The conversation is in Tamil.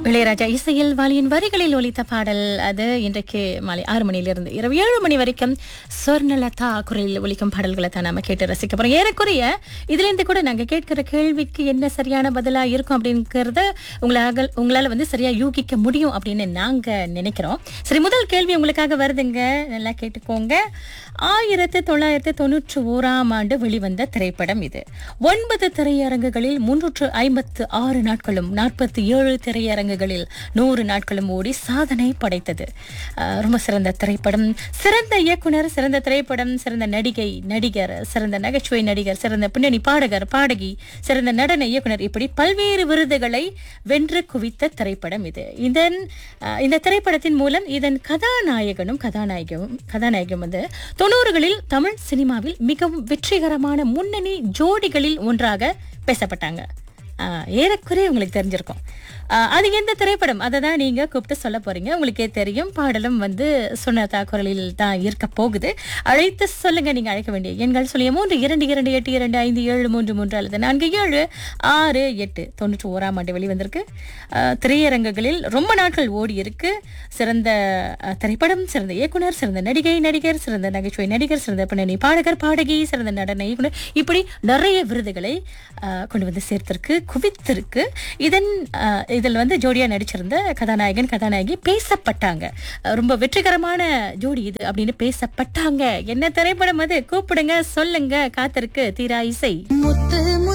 இளையராஜா இசையில் வாலியின் வரிகளில் ஒலித்த பாடல் அது இன்றைக்கு மாலை ஆறு மணியிலிருந்து இரவு ஏழு மணி வரைக்கும் சொர்ணலதா குரலில் ஒலிக்கும் பாடல்களை தான் நாம கேட்டு ரசிக்க போறோம் ஏறக்குறைய இதுல இருந்து கூட நாங்க கேட்கிற கேள்விக்கு என்ன சரியான பதிலா இருக்கும் அப்படிங்கறத உங்களால உங்களால வந்து சரியா யூகிக்க முடியும் அப்படின்னு நாங்க நினைக்கிறோம் சரி முதல் கேள்வி உங்களுக்காக வருதுங்க நல்லா கேட்டுக்கோங்க ஆயிரத்தி தொள்ளாயிரத்தி தொண்ணூற்றி ஓராம் ஆண்டு வெளிவந்த திரைப்படம் இது ஒன்பது திரையரங்குகளில் முன்னூற்று ஐம்பத்து ஆறு நாட்களும் நாற்பத்தி ஏழு திரையரங்குகளில் நூறு நாட்களும் ஓடி சாதனை படைத்தது அஹ் ரொம்ப சிறந்த திரைப்படம் சிறந்த இயக்குனர் சிறந்த திரைப்படம் சிறந்த நடிகை நடிகர் சிறந்த நகைச்சுவை நடிகர் சிறந்த பின்னணி பாடகர் பாடகி சிறந்த நடன இயக்குனர் இப்படி பல்வேறு விருதுகளை வென்று குவித்த திரைப்படம் இது இதன் அஹ், இந்த திரைப்படத்தின் மூலம் இதன் கதாநாயகனும் கதாநாயகியும் கதாநாயகம் வந்து தொண்ணூறுகளில் தமிழ் சினிமாவில் மிகவும் வெற்றிகரமான முன்னணி ஜோடிகளில் ஒன்றாக பேசப்பட்டாங்க ஆஹ், ஏறக்குறைய உங்களுக்கு தெரிஞ்சிருக்கும் ஆஹ், அது எந்த திரைப்படம் அதை தான் நீங்க கூப்பிட்டு சொல்ல போறீங்க உங்களுக்கே தெரியும் பாடலும் வந்து சுனதா குரலில் தான் இருக்க போகுது அழைத்து சொல்லுங்க நீங்க அழைக்க வேண்டிய எண்கள் சொல்லிய மூன்று இரண்டு இரண்டு எட்டு இரண்டு ஐந்து ஏழு மூன்று மூன்று அல்லது நான்கு ஏழு ஆறு எட்டு தொண்ணூற்றி ஓராம் ஆண்டு வெளிவந்திருக்கு ஆஹ், திரையரங்குகளில் ரொம்ப நாட்கள் ஓடி இருக்கு சிறந்த ஆஹ், திரைப்படம் சிறந்த இயக்குனர் சிறந்த நடிகை நடிகர் சிறந்த நகைச்சுவை நடிகர் சிறந்த பின்னணி பாடகர் பாடகி சிறந்த நடன இயக்குனர் இப்படி நிறைய விருதுகளை ஆஹ், கொண்டு வந்து சேர்த்திருக்கு குவித்திருக்கு இதன் ஆஹ், இதில் வந்து ஜோடியா நடிச்சிருந்த கதாநாயகன் கதாநாயகி பேசப்பட்டாங்க ஆஹ், ரொம்ப வெற்றிகரமான ஜோடி இது அப்படின்னு பேசப்பட்டாங்க என்ன திரைப்படம் அது கூப்பிடுங்க சொல்லுங்க காத்திருக்கு தீரா இசை முத்து